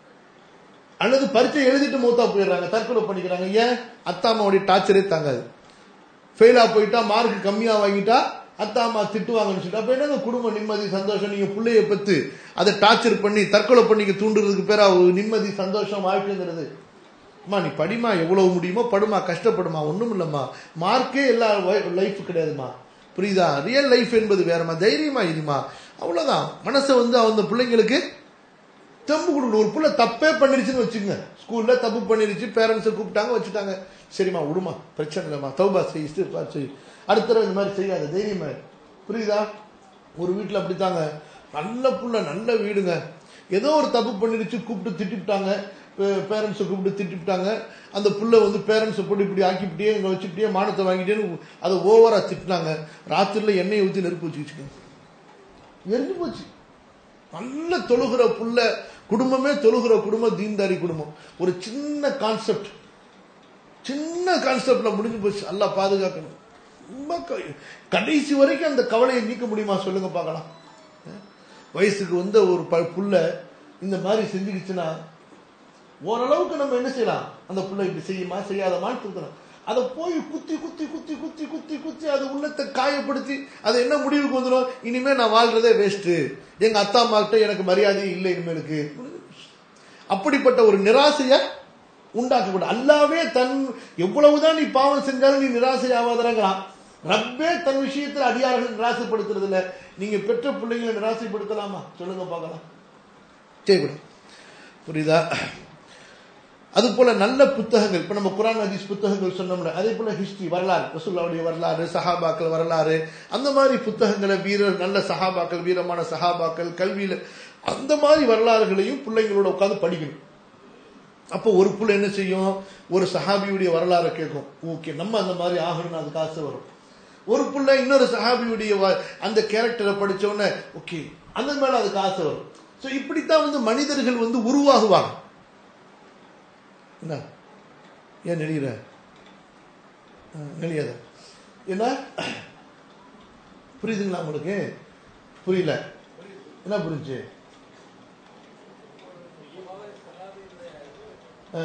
அல்லது பரீட்சை எழுதிட்டு மூத்தா போயிடுறாங்க தற்கொலை பண்ணிக்கிறாங்க ஏன் அத்தா அம்மாவுடைய டார்ச்சரே தாங்காது ஃபெயிலா போயிட்டா மார்க் கம்மியா வாங்கிட்டா அத்தா அம்மா திட்டுவாங்கன்னு சொல்லிட்டு அப்ப என்னங்க குடும்ப நிம்மதி சந்தோஷம் நீங்க பிள்ளைய பத்து அதை டார்ச்சர் பண்ணி தற்கொலை பண்ணிக்க தூண்டுறதுக்கு பேரா ஒரு நிம்மதி சந்தோஷம் வாழ்க்கைங்கிறது அம்மா நீ படிமா எவ்வளவு முடியுமோ படுமா கஷ்டப்படுமா ஒண்ணும் இல்லம்மா மார்க்கே எல்லா லைஃப் கிடையாதுமா புரியுதா ரியல் லைஃப் என்பது வேறமா தைரியமா இருமா அவ்வளவுதான் மனசை வந்து அந்த பிள்ளைங்களுக்கு தெம்பு கொடுக்கணும் ஒரு புள்ள தப்பே பண்ணிருச்சுன்னு வச்சுக்கோங்க ஸ்கூல்ல தப்பு பண்ணிருச்சு பேரண்ட்ஸை கூப்பிட்டாங்க வச்சுட்டாங்க சரிம்மா விடுமா பிரச்சனை இல்லைம்மா தௌபா செய் இஸ்திஃபார் செய் அடுத்த தடவை இந்த மாதிரி செய்யாத தைரியமா இரு. புரியுதா ஒரு வீட்டில் அப்படித்தாங்க நல்ல புள்ள நல்ல வீடுங்க ஏதோ ஒரு தப்பு பண்ணிருச்சு கூப்பிட்டு திட்டிவிட்டாங்க பேரண்ட்ஸை கூப்பிட்டு திட்டிவிட்டாங்க அந்த புள்ள வந்து பேரண்ட்ஸை போட்டு இப்படி ஆக்கிவிட்டே இங்கே வச்சுக்கிட்டே மானத்தை வாங்கிட்டேன்னு அதை ஓவரா திட்டினாங்க ராத்திரில எண்ணெயை ஊற்றி நெருப்பு வச்சு வச்சுக்கோங்க எரிஞ்சு போச்சு நல்ல தொழுகிற புள்ள குடும்பமே தொழுகிற குடும்பம் தீன்தாரி குடும்பம் ஒரு சின்ன கான்செப்ட் சின்ன கான்செப்ட்ல முடிஞ்சு போச்சு அல்லாஹ் பாதுகாக்கணும் ரொம்ப க- கடைசி வரைக்கும் அந்த கவலையை நீக்க முடியுமா சொல்லுங்க பார்க்கலாம் அஹ்? வயசுக்கு வந்த ஒரு ப- புள்ள இந்த மாதிரி செஞ்சுக்கிச்சுன்னா ஓரளவுக்கு நம்ம என்ன செய்யலாம் அந்த புள்ள இப்படி செய்யுமா செய்யாதமான்னு திருத்தலாம் அதை போய் குத்தி குத்தி குத்தி குத்தி குத்தி குத்தி அது உள்ளத்தை காயப்படுத்தி அது என்ன முடிவுக்கு வந்துடும் இனிமே நான் வாழ்றதே வேஸ்ட் எங்க அத்தா அம்மா கிட்ட எனக்கு மரியாதை இல்லை இனிமேலுக்கு அப்படிப்பட்ட ஒரு நிராசைய உண்டாக்கக்கூடாது அல்லாவே தன் எவ்வளவுதான் நீ பாவம் செஞ்சாலும் நீ நிராசை ஆகாதரங்கிறான் ரப்பே தன் விஷயத்தில் அடியார்கள் நிராசைப்படுத்துறது இல்ல நீங்க பெற்ற பிள்ளைங்களை நிராசைப்படுத்தலாமா சொல்லுங்க பார்க்கலாம் செய்யக்கூடாது புரியுதா அது போல நல்ல புத்தகங்கள் இப்ப நம்ம குரான் ஹதீஸ் புத்தகங்கள் சொன்னோம்ல அதே போல ஹிஸ்டரி வரலாறு ரசூல்லாவுடைய வரலாறு சஹாபாக்கள் வரலாறு அந்த மாதிரி புத்தகங்களை வீரர் நல்ல சஹாபாக்கள் வீரமான சஹாபாக்கள் கல்வியில அந்த மாதிரி வரலாறுகளையும் பிள்ளைங்களோட உட்காந்து படிக்கணும் அப்போ ஒரு புள்ள என்ன செய்யும் ஒரு சஹாபியுடைய வரலாறை கேட்கும் ஓகே நம்ம அந்த மாதிரி ஆகணும்னு அதுக்கு ஆசை வரும் ஒரு புள்ள இன்னொரு சஹாபியுடைய வ- அந்த கேரக்டரை படிச்ச உடனே ஓகே அந்த மேல அதுக்கு ஆசை வரும் ஸோ இப்படித்தான் வந்து மனிதர்கள் வந்து உருவாகுவாங்க என்ன ஏன் நெளிகிற ஆ, நெளியாத என்ன புரியுதுங்களா உங்களுக்கு புரியல என்ன புரிஞ்சு ஆ.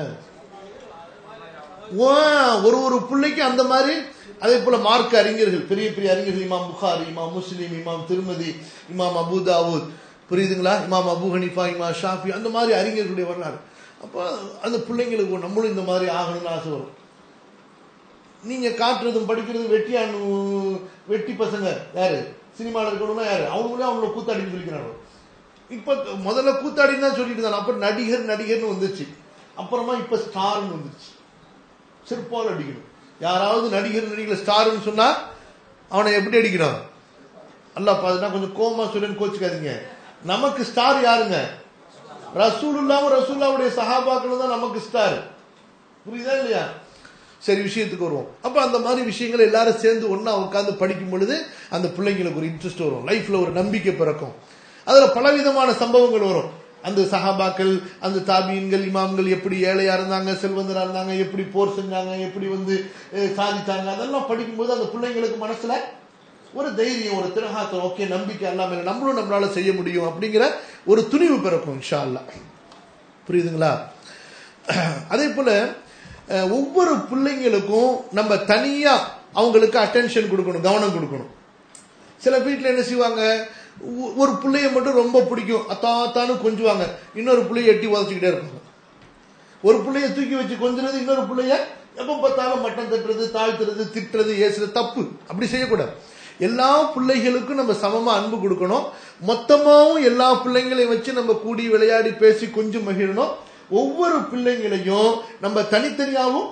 ஓ, ஒரு ஒரு பிள்ளைக்கு அந்த மாதிரி அதே போல மார்க்க அறிஞர்கள் பெரிய பெரிய அறிஞர்கள் இமாம் புகாரி இமாம் முஸ்லிம் இமாம் திருமதி இமாம் அபு தாவூத் புரியுதுங்களா இமாம் அபு ஹனிஃபா இமாம் ஷாஃபி அந்த மாதிரி அறிஞர்களுடைய வரலாறு அப்போ அந்த பிள்ளைங்களுக்கு நம்மளும் இந்த மாதிரி ஆகணும்னு ஆசை வரும் நீங்க காட்டுறதும் படிக்கிறதும் வெட்டியானு வெட்டி பசங்க யாரு சினிமாவில் இருக்கணும்னா யாரு அவங்களே அவங்கள கூத்தாடி சொல்லிக்கிறாங்க இப்ப முதல்ல கூத்தாடின்னு தான் சொல்லிட்டு இருந்தாங்க அப்ப நடிகர் நடிகர்னு வந்துச்சு அப்புறமா இப்ப ஸ்டார்னு வந்துருச்சு செருப்பால் அடிக்கணும் யாராவது நடிகர் நடிகர் ஸ்டார்னு சொன்னா அவனை எப்படி அடிக்கணும் அல்லாஹ் பாதுனா கொஞ்சம் கோமா சொல்லுன்னு கோச்சுக்காதீங்க நமக்கு ஸ்டார் யாருங்க ரசூலுல்லாவும் ரசூல்லாவுடைய சஹாபாக்கள் தான் நமக்கு ஸ்டார் புரியுதா இல்லையா சரி விஷயத்துக்கு வருவோம் அப்ப அந்த மாதிரி விஷயங்கள் எல்லாரும் சேர்ந்து ஒண்ணா உட்கார்ந்து படிக்கும் பொழுது அந்த பிள்ளைங்களுக்கு ஒரு இன்ட்ரெஸ்ட் வரும் லைஃப்ல ஒரு நம்பிக்கை பிறக்கும் அதுல பலவிதமான சம்பவங்கள் வரும் அந்த சஹாபாக்கள் அந்த தாபீன்கள் இமாம்கள் எப்படி ஏழையா இருந்தாங்க செல்வந்தரா இருந்தாங்க எப்படி போர் செஞ்சாங்க எப்படி வந்து அஹ், சாதிச்சாங்க அதெல்லாம் படிக்கும்போது அந்த பிள்ளைங்களுக்கு மனசுல ஒரு தைரியம் ஒரு திரகாத்தம் ஓகே நம்பிக்கை எல்லாமே நம்மளும் நம்மளால செய்ய முடியும் அப்படிங்கிற ஒரு துணிவு பிறக்கும் இன்ஷா அல்லாஹ் புரியுதுங்களா அதே போல அஹ், ஒவ்வொரு பிள்ளைங்களுக்கும் நம்ம தனியா அவங்களுக்கு அட்டென்ஷன் கொடுக்கணும் கவனம் கொடுக்கணும் சில வீட்டில் என்ன செய்வாங்க ஒ- ஒரு பிள்ளைய மட்டும் ரொம்ப பிடிக்கும் அத்தாத்தானு கொஞ்சுவாங்க இன்னொரு பிள்ளைய எட்டி உதச்சிக்கிட்டே இருப்பாங்க ஒரு பிள்ளைய தூக்கி வச்சு கொஞ்சுறது இன்னொரு பிள்ளைய எப்ப பார்த்தாலும் மட்டம் தட்டுறது தாழ்த்துறது திட்டுறது ஏசுறது தப்பு அப்படி செய்யக்கூடாது எல்லா பிள்ளைகளுக்கும் நம்ம சமமா அன்பு கொடுக்கணும் மொத்தமாவும் எல்லா பிள்ளைங்களையும் வச்சு நம்ம கூடி விளையாடி பேசி கொஞ்சம் மகிழணும் ஒவ்வொரு பிள்ளைங்களையும் நம்ம தனித்தனியாவும்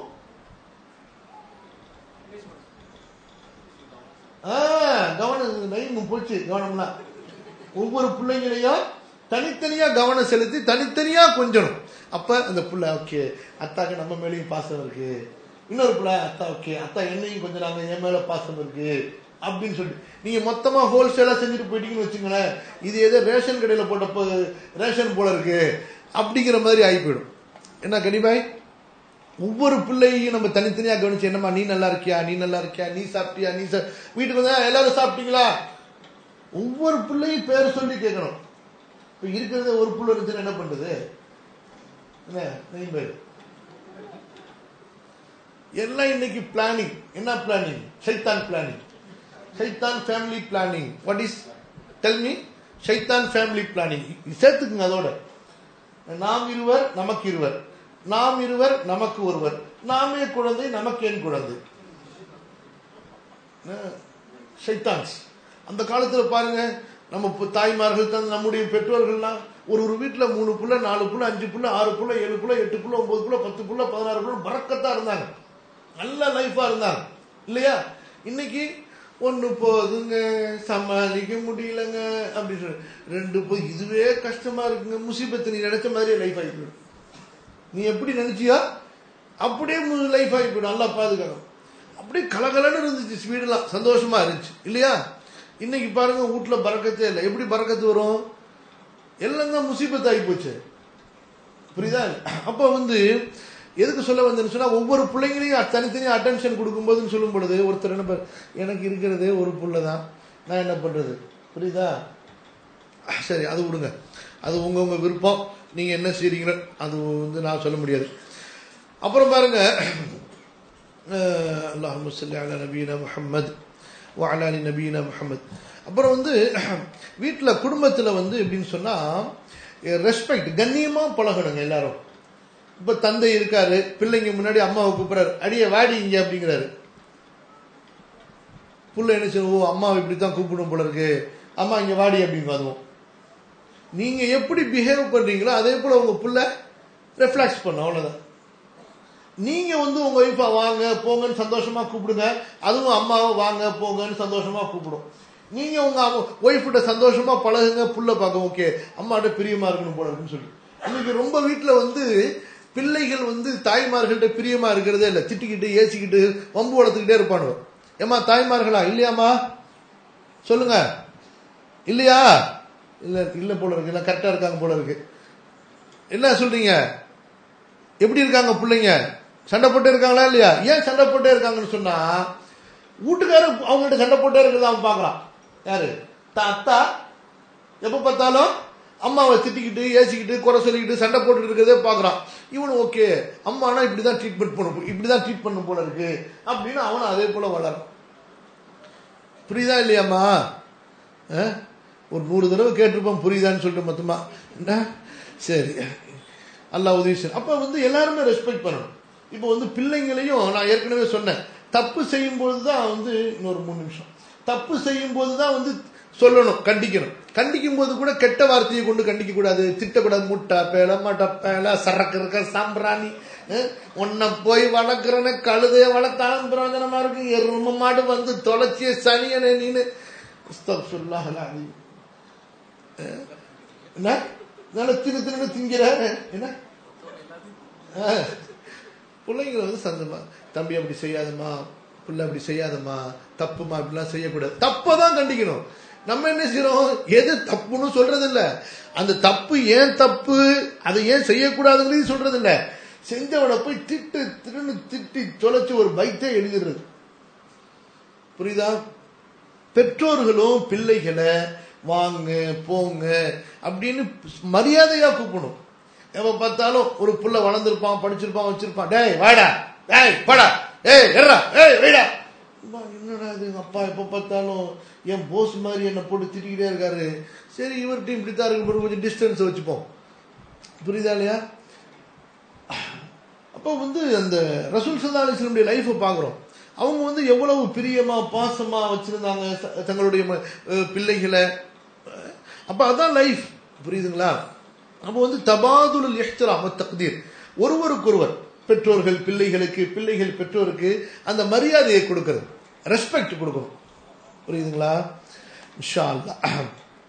ஆ, கவனம் நைமும் போச்சு கவனம்லாம் ஒவ்வொரு பிள்ளைங்களையும் தனித்தனியா கவனம் செலுத்தி தனித்தனியா கொஞ்சணும் அப்ப அந்த புள்ள ஓகே அத்தாக்கு நம்ம மேலேயும் பாசம் இருக்கு இன்னொரு புள்ள அத்தா ஓகே அத்தா என்னையும் கொஞ்சம் நாங்க என் மேல பாசம் இருக்கு அப்படின்னு சொல்லிட்டு நீங்க மொத்தமா ஹோல்சேலா செஞ்சுட்டு போயிட்டீங்கன்னு வச்சுங்களேன் இது ஏதோ ரேஷன் கடையில போட்ட போ- ரேஷன் போல இருக்கு அப்படிங்கிற மாதிரி ஆகி போயிடும் என்ன கனிபாய் ஒவ்வொரு பிள்ளையும் நம்ம தனித்தனியா கவனிச்சு என்னம்மா நீ நல்லா இருக்கியா நீ நல்லா இருக்கியா நீ சாப்பிட்டியா நீ சா- வீட்டுக்கு வந்தா எல்லாரும் சாப்பிட்டீங்களா ஒவ்வொரு பிள்ளையும் பேர் சொல்லி கேட்கணும் இப்ப இருக்கிறத ஒரு புள்ள இருந்துச்சுன்னா என்ன பண்றது என்ன நீ பேர் எல்லாம் இன்னைக்கு பிளானிங் என்ன பிளானிங் சைத்தான் பிளானிங் சைத்தான் family planning what is tell me சைத்தான் ஃபேமிலி பிளானிங் சேர்த்துக்குங்க அதோட நாம் இருவர் நமக்கு இருவர் நாம் இருவர் நமக்கு ஒருவர் நாமே குழந்தை நமக்கு என் குழந்தை ஷைத்தான்ஸ் அந்த காலத்துல பாருங்க நம்ம பு- தாய்மார்கள் தான் நம்முடைய பெற்றோர்கள்லாம் ஒரு ஒரு வீட்டுல மூணு புள்ள நாலு புள்ள அஞ்சு புள்ள ஆறு புள்ள ஏழு புள்ள எட்டு புள்ள ஒன்பது புள்ள பத்து புள்ள பதினாறு புள்ள பறக்கத்தா இருந்தாங்க நல்ல லைஃபா இருந்தாங்க இல்லையா இன்னைக்கு ஒண்ணு போதுங்க சமாளிக்க முடியலங்க அப்படின்னு சொல்லி ரெண்டு போய் இதுவே கஷ்டமா இருக்குங்க முசீபத்து நீ நினைச்ச மாதிரியே லைஃப் ஆகி போயிடும் நீ எப்படி நினைச்சியா அப்படியே லைஃப் ஆகி போயிடும் நல்லா பாதுகாக்கும் அப்படியே கலகலன்னு இருந்துச்சு ஸ்பீடெல்லாம் சந்தோஷமா இருந்துச்சு இல்லையா இன்னைக்கு பாருங்க வீட்டுல பறக்கத்தே இல்லை எப்படி பறக்கத்து வரும் எல்லாம் தான் முசீபத் ஆகி போச்சு புரியுதா அப்ப வந்து எதுக்கு சொல்ல வந்தேன்னு சொன்னா ஒவ்வொரு பிள்ளைங்களையும் தனித்தனியா அட்டென்ஷன் கொடுக்கும்போதுன்னு சொல்லும் பொழுது ஒருத்தர் என்ன பாரு, எனக்கு இருக்கிறதே ஒரு புள்ள தான் நான் என்ன பண்றது புரியுதா சரி அது விடுங்க அது உங்க உங்க விருப்பம் நீங்க என்ன செய்றீங்களோ அது வந்து நான் சொல்ல முடியாது அப்புறம் பாருங்க அஹ், அல்லாஹும்ம ஸல்லி அலா நபீனா முஹம்மத் வஅலா அலி நபீனா முஹம்மத் அப்புறம் வந்து வீட்டில் குடும்பத்தில் வந்து எப்படின்னு சொன்னா ரெஸ்பெக்ட் கண்ணியமா பழகணுங்க எல்லாரும் இப்ப தந்தை இருக்காரு பிள்ளைங்க முன்னாடி அம்மாவை கூப்பிடுறாரு அடியே வாடி இங்க அப்படிங்கிறாரு புள்ள என்ன செய்யும் ஓ அம்மாவை இப்படித்தான் கூப்பிடும் போல இருக்கு அம்மா இங்க வாடி அப்படின்னு அதுவும் நீங்க எப்படி பிஹேவ் பண்றீங்களோ அதே போல உங்க புள்ள ரெஃப்ளெக்ஸ் பண்ணும் அவ்வளவுதான் நீங்க வந்து உங்க ஒய்ஃபா வாங்க போங்கன்னு சந்தோஷமா கூப்பிடுங்க அதுவும் அம்மாவை வாங்க போங்கன்னு சந்தோஷமா கூப்பிடும் நீங்க உங்க ஒய்ஃப்கிட்ட சந்தோஷமா பழகுங்க புள்ள பார்க்க ஓகே அம்மாட்ட பிரியமா இருக்கணும் போல இருக்குன்னு சொல்லி இன்னைக்கு ரொம்ப வீட்டுல வந்து பிள்ளைகள் வந்து தாய்மார்கள்ட்ட பிரியமா இருக்கிறதே இல்லை திட்டிக்கிட்டு ஏசிக்கிட்டு வம்பு வளர்த்துக்கிட்டே இருப்பானுவ ஏமா தாய்மார்களா இல்லையாமா சொல்லுங்க இல்லையா இல்ல இல்ல போல இருக்கு இல்ல கரெக்டா இருக்காங்க போல இருக்கு என்ன சொல்றீங்க எப்படி இருக்காங்க பிள்ளைங்க சண்டை போட்டே இருக்காங்களா இல்லையா ஏன் சண்டை போட்டே இருக்காங்கன்னு சொன்னா வீட்டுக்காரர் அவங்கள்ட்ட சண்டை போட்டே இருக்கிறத அவன் பார்க்கறான் யாரு தான் அத்தா எப்ப பார்த்தாலும் அம்மாவை திட்டிக்கிட்டு ஏசிக்கிட்டு குறை சொல்லிக்கிட்டு சண்டை போட்டுட்டு இருக்கிறதே பார்க்கறான் இவனு ஓகே அம்மானா இப்படிதான் ட்ரீட்மெண்ட் பண்ணும் இப்படிதான் ட்ரீட் பண்ணும் போல இருக்கு அப்படின்னு அவனும் அதே போல வளரும் புரியுதா இல்லையாம்மா அஹ்? ஒரு நூறு தடவை கேட்டிருப்பான் புரியுதான்னு சொல்லிட்டு மொத்தமா என்ன? சரி அல்லாஹ் உதவி செய்யும் அப்ப வந்து எல்லாருமே ரெஸ்பெக்ட் பண்ணணும் இப்போ வந்து பிள்ளைங்களையும் நான் ஏற்கனவே சொன்னேன் தப்பு செய்யும் போது தான் வந்து இன்னொரு மூணு நிமிஷம் தப்பு செய்யும் போது தான் வந்து சொல்லணும் கண்டிக்கணும் கண்டிக்கும் போது கூட கெட்ட வார்த்தையை கொண்டு கண்டிக்க கூடாது திட்டக்கூடாது முட்டை பேல மட்ட பேல சரக்கு இருக்க சாம்பிராணி அஹ், உன்னை போய் வளர்க்குறன கழுதைய வளர்த்தாலும் பிரயோஜனமா இருக்கு எரும மாடு வந்து தொலைச்சிய சனியனே நீனு அஸ்தக்ஃபிருல்லாஹ் அல்-அலீம். அஹ், என்ன நல்ல திரு திரு திங்கிற என்ன அஹ், பிள்ளைங்க வந்து சந்தமா தம்பி அப்படி செய்யாதம்மா பிள்ளை அப்படி செய்யாதம்மா தப்புமா அப்படிலாம் செய்யக்கூடாது தப்பை தான் கண்டிக்கணும் நம்ம என்ன செய்யறோம் எது தப்புன்னு சொல்றது இல்ல அந்த தப்பு ஏன் தப்பு அதை ஏன் செய்யக்கூடாதுங்கிறதையும் சொல்றது இல்ல செஞ்சவனை போய் திட்டு திருன்னு திட்டி தொலைச்சு ஒரு பைத்தே எழுதிடுறது புரியுதா பெற்றோர்களும் பிள்ளைகளை வாங்க போங்க அப்படின்னு மரியாதையா கூப்பிடணும் எப்ப பார்த்தாலும் ஒரு புள்ள வளர்ந்துருப்பான் படிச்சிருப்பான் வச்சிருப்பான் டேய் வாடா டேய் போடா ஏய் எர்றா ஏய் வைடா அம்மா, என்னடா இது எங்க அப்பா எப்ப பார்த்தாலும் என் போஸ் மாதிரி என்ன போட்டு திட்டிக்கிட்டே இருக்காரு சரி இவர்கிட்ட இப்படித்தான் இருக்கு போது கொஞ்சம் டிஸ்டன்ஸ் வச்சுப்போம் புரியுதா இல்லையா அப்போ வந்து அந்த ரசூல் சல்லா அலிஸ்லமுடைய லைஃப்பை பார்க்குறோம் அவங்க வந்து எவ்வளவு பிரியமா பாசமா வச்சிருந்தாங்க ச- தங்களுடைய ம- அஹ் பிள்ளைகளை அஹ் அப்ப அதான் லைஃப் புரியுதுங்களா அப்போ வந்து தபாதுல் இஹ்திராம் தக்தீர் ஒருவருக்கொருவர் பெற்றோர்கள் பிள்ளைகளுக்கு பிள்ளைகள் பெற்றோருக்கு அந்த மரியாதையை கொடுக்கிறது ரெஸ்பெக்ட் கொடுக்கணும் புரியுதுங்களா இன்ஷா அல்லாஹ்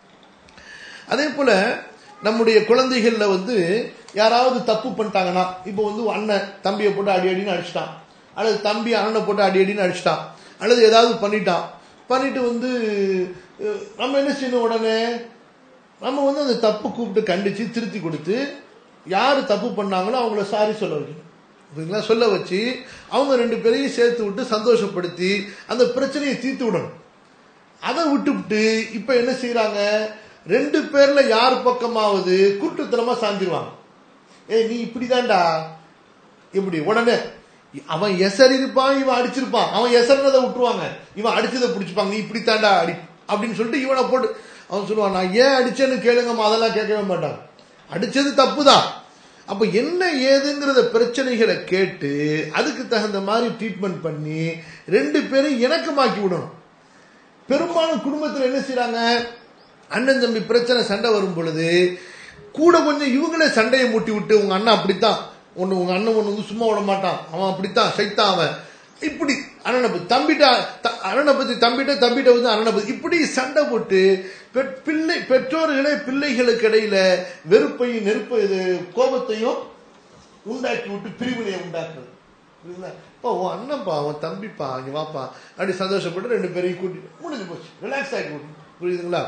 அதே போல நம்முடைய குழந்தைகள்ல வந்து யாராவது தப்பு பண்ணிட்டாங்கன்னா இப்போ வந்து அண்ணன் தம்பியை போட்டு அடி அடின்னு அடிச்சிட்டான் அல்லது தம்பி அண்ணனை போட்டு அடி அடின்னு அடிச்சிட்டான் அல்லது ஏதாவது பண்ணிட்டான் பண்ணிட்டு வந்து அஹ், நம்ம என்ன செய்யணும் உடனே நம்ம வந்து அந்த தப்பு கூப்பிட்டு கண்டிச்சு திருத்தி கொடுத்து யார் தப்பு பண்ணாங்களோ அவங்கள சாரி சொல்ல வைக்கணும் புரியுங்களா சொல்ல வச்சு அவங்க ரெண்டு பேரையும் சேர்த்து விட்டு சந்தோஷப்படுத்தி அந்த பிரச்சனையை தீர்த்து விடணும் அதை விட்டுவிட்டு இப்ப என்ன செய்யறாங்க ரெண்டு பேர்ல யார் பக்கமாவது குருட்டுத்தனமா சாஞ்சிருவாங்க ஏய் நீ இப்படிதான்டா இப்படி உடனே அவன் எசர் இருப்பான் இவன் அடிச்சிருப்பான் அவன் எசர்னதை விட்டுருவாங்க இவன் அடிச்சதை பிடிச்சிப்பாங்க நீ இப்படித்தான்டா அடி அப்படின்னு சொல்லிட்டு இவனை போட்டு அவன் சொல்லுவான் நான் ஏன் அடிச்சேன்னு கேளுங்கம்மா அதெல்லாம் கேட்கவே மாட்டான் அடிச்சது தப்பு தான் அப்ப என்ன ஏதுங்கிறத பிரச்சனைகளை கேட்டு அதுக்கு தகுந்த மாதிரி ட்ரீட்மெண்ட் பண்ணி ரெண்டு பேரும் இணக்கமாக்கி விடணும் பெரும்பாலும் குடும்பத்தில் என்ன செய்றாங்க அண்ணன் தம்பி பிரச்சனை சண்டை வரும் பொழுது கூட கொஞ்சம் இவங்களே சண்டையை மூட்டி விட்டு உங்க அண்ணன் அப்படித்தான் ஒண்ணு உங்க அண்ணன் ஒண்ணு வந்து சும்மா விட மாட்டான் அவன் அப்படித்தான் சைத்தான் அவன் இப்படி அண்ணனை பத்தி தம்பிட்ட த- அண்ணனை பத்தி தம்பிட்ட தம்பிட்ட வந்து அண்ணனை பத்தி இப்படி சண்டை போட்டு பெற்- பிள்ளை பெற்றோர்களே பிள்ளைகளுக்கு இடையில வெறுப்பையும் நெருப்ப இது கோபத்தையும் உண்டாக்கி விட்டு பிரிவினையை உண்டாக்குறது புரியுதுங்களா இப்போ உன் அண்ணன்ப்பா உன் தம்பிப்பா இங்க வாப்பா அப்படி சந்தோஷப்பட்டு ரெண்டு பேரையும் கூட்டிட்டு முடிஞ்சு போச்சு ரிலாக்ஸ் ஆகி விட்டு புரியுதுங்களா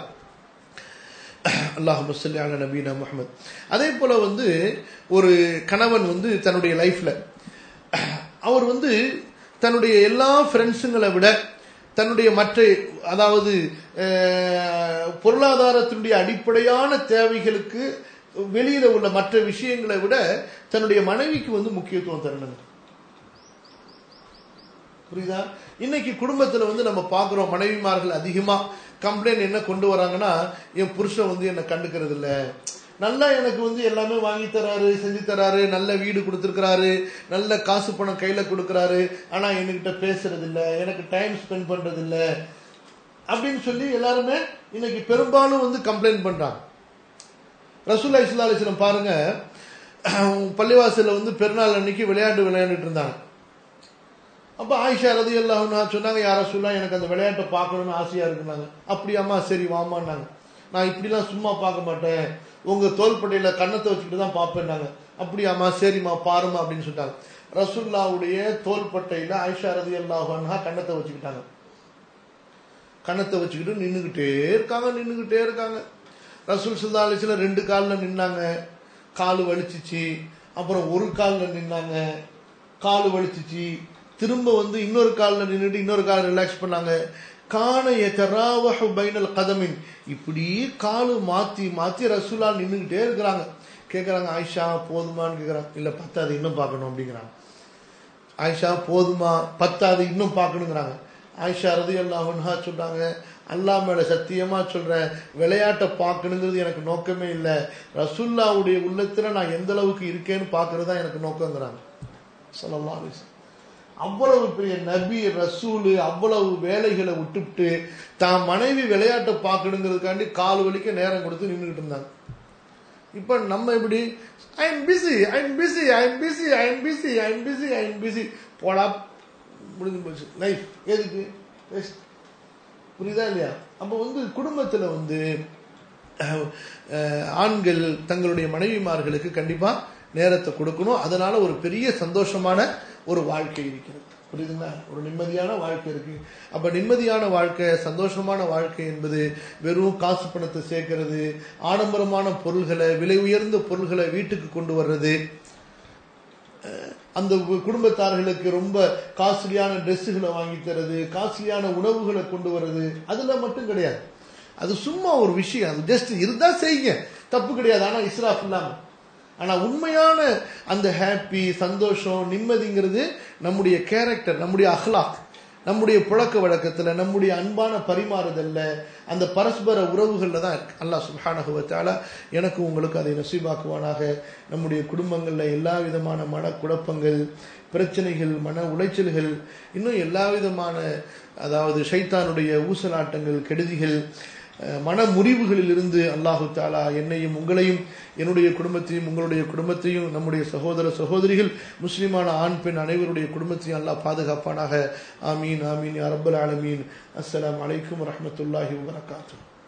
அல்லாஹ் சொல்லி அல நபீனா முஹம்மத் அதே போல வந்து ஒரு கணவன் வந்து தன்னுடைய லைஃப்ல அவர் வந்து தன்னுடைய எல்லா ஃப்ரெண்ட்ஸுங்களை விட தன்னுடைய மற்ற அதாவது அஹ், பொருளாதாரத்தினுடைய அடிப்படையான தேவைகளுக்கு வெளியில உள்ள மற்ற விஷயங்களை விட தன்னுடைய மனைவிக்கு வந்து முக்கியத்துவம் தரணும் புரியுதா இன்னைக்கு குடும்பத்துல வந்து நம்ம பாக்குறோம் மனைவிமார்கள் அதிகமா கம்ப்ளைண்ட் என்ன கொண்டு வராங்கன்னா என் புருஷன் வந்து என்ன கண்டுக்கிறது இல்ல நல்லா எனக்கு வந்து எல்லாமே வாங்கி தராரு செஞ்சு தராரு நல்ல வீடு கொடுத்துருக்கிறாரு நல்ல காசு பணம் கையில கொடுக்கறாரு ஆனா என்கிட்ட பேசுறது இல்ல எனக்கு டைம் ஸ்பெண்ட் பண்றது இல்ல அப்படின்னு சொல்லி எல்லாருமே இன்னைக்கு பெரும்பாலும் வந்து கம்ப்ளைண்ட் பண்றாங்க ரசூல்லா இஸ்லா அலிஸ்லம் பாருங்க பள்ளிவாசல்ல வந்து பெருநாள் அன்னைக்கு விளையாட்டு விளையாண்டுட்டு இருந்தாங்க அப்ப ஆயிஷா ரதி அல்லாஹ்னா சொன்னாங்க யார சொல்லா எனக்கு அந்த விளையாட்டை பார்க்கணும்னு ஆசையா இருக்குனாங்க அப்படியாம்மா சரி வாமான்னாங்க நான் இப்படிலாம் சும்மா பார்க்க மாட்டேன் உங்க தோள்பட்டையில கன்னத்தை வச்சுக்கிட்டு தான் பார்ப்பேன்னாங்க அப்படியாம்மா சரிம்மா பாருமா அப்படின்னு சொல்லிட்டாங்க ரசுல்லாவுடைய தோள்பட்டையில ஆயிஷா ரதி அல்லாஹா கன்னத்தை வச்சுக்கிட்டாங்க கன்னத்தை வச்சுக்கிட்டு நின்றுகிட்டே இருக்காங்க நின்றுகிட்டே இருக்காங்க ரசூல் சுல்லா அலிஸ்ல ரெண்டு காலில் நின்னாங்க கால் வலிச்சிச்சு அப்புறம் ஒரு காலில் நின்னாங்க கால் வலிச்சிச்சு திரும்ப வந்து இன்னொரு காலில் நின்றுட்டு இன்னொரு கால் ரிலாக்ஸ் பண்ணாங்க காண எத்தராவஹு பைனல் கதமின் இப்படி காலு மாத்தி மாத்தி ரசூலா நின்றுகிட்டே இருக்கிறாங்க கேட்குறாங்க ஆயிஷா போதுமான்னு கேட்குறாங்க இல்லை பத்தாது இன்னும் பார்க்கணும் அப்படிங்கிறாங்க ஆயிஷா போதுமா பத்தாது இன்னும் பார்க்கணுங்கிறாங்க ஆயிஷா ரதி அல்லாஹா சொல்றாங்க அல்லா மேல சத்தியமா சொல்றேன் விளையாட்டை பார்க்கணுங்கிறது எனக்கு நோக்கமே இல்லை ரசுல்லாவுடைய உள்ளத்துல நான் எந்த அளவுக்கு இருக்கேன்னு பார்க்கறது தான் எனக்கு நோக்கங்கிறாங்க சொல்லலாம் அலிஸ் அவ்வளவு பெரிய நபி ரசூலு அவ்வளவு வேலைகளை விட்டுவிட்டு தான் மனைவி விளையாட்டை பார்க்கணுங்கிறதுக்காண்டி கால் வலிக்க நேரம் கொடுத்து நின்றுகிட்டு இருந்தாங்க இப்ப நம்ம எப்படி I am busy I am busy I am busy I am busy I am busy I am busy போடா முடிஞ்சு போச்சு லைஃப் எதுக்கு Waste. புரியுதா இல்லையா அப்போ வந்து குடும்பத்துல வந்து அஹ், அஹ், ஆண்கள் தங்களுடைய மனைவிமார்களுக்கு கண்டிப்பா நேரத்தை கொடுக்கணும் அதனால ஒரு பெரிய சந்தோஷமான ஒரு வாழ்க்கை இருக்கிறது புரியுதுங்களா ஒரு நிம்மதியான வாழ்க்கை இருக்கு அப்ப நிம்மதியான வாழ்க்கை சந்தோஷமான வாழ்க்கை என்பது வெறும் காசு பணத்தை சேர்க்கிறது ஆடம்பரமான பொருள்களை விலை உயர்ந்த பொருள்களை வீட்டுக்கு கொண்டு வர்றது அந்த குடும்பத்தார்களுக்கு ரொம்ப காஸ்ட்லியான ட்ரெஸ்ஸுகளை வாங்கி தரது காஸ்ட்லியான உணவுகளை கொண்டு வர்றது அதுல மட்டும் கிடையாது அது சும்மா ஒரு விஷயம் அது ஜஸ்ட் இருந்தா செய்யுங்க தப்பு கிடையாது ஆனா இஸ்ராஃப் இல்லாம ஆனா உண்மையான அந்த ஹாப்பி சந்தோஷம் நிம்மதிங்கிறது நம்முடைய கேரக்டர் நம்முடைய அஹ்லாக் நம்முடைய புழக்க வழக்கத்துல நம்முடைய அன்பான பரிமாறுதல்ல அந்த பரஸ்பர உறவுகள்ல தான் இருக்கு அல்லாஹ் சுப்ஹானஹு வ தஆலா எனக்கு உங்களுக்கு அதை நசீபாக்குவானாக நம்முடைய குடும்பங்கள்ல எல்லா விதமான மன குழப்பங்கள் பிரச்சனைகள் மன உளைச்சல்கள் இன்னும் எல்லா விதமான அதாவது ஷைத்தானுடைய ஊசலாட்டங்கள் கெடுதிகள் அஹ், மன முறிவுகளிலிருந்து அல்லாஹு தாலா என்னையும் உங்களையும் என்னுடைய குடும்பத்தையும் உங்களுடைய குடும்பத்தையும் நம்முடைய சகோதர சகோதரிகள் முஸ்லிமான ஆண் பெண் அனைவருடைய குடும்பத்தையும் அல்லாஹ் பாதுகாப்பானாக ஆமீன் ஆமீன் யா ரப்பல் ஆலமீன் அஸ்ஸலாமு அலைக்கும் வரஹ்மத்துல்லாஹி வபரகாத்துஹு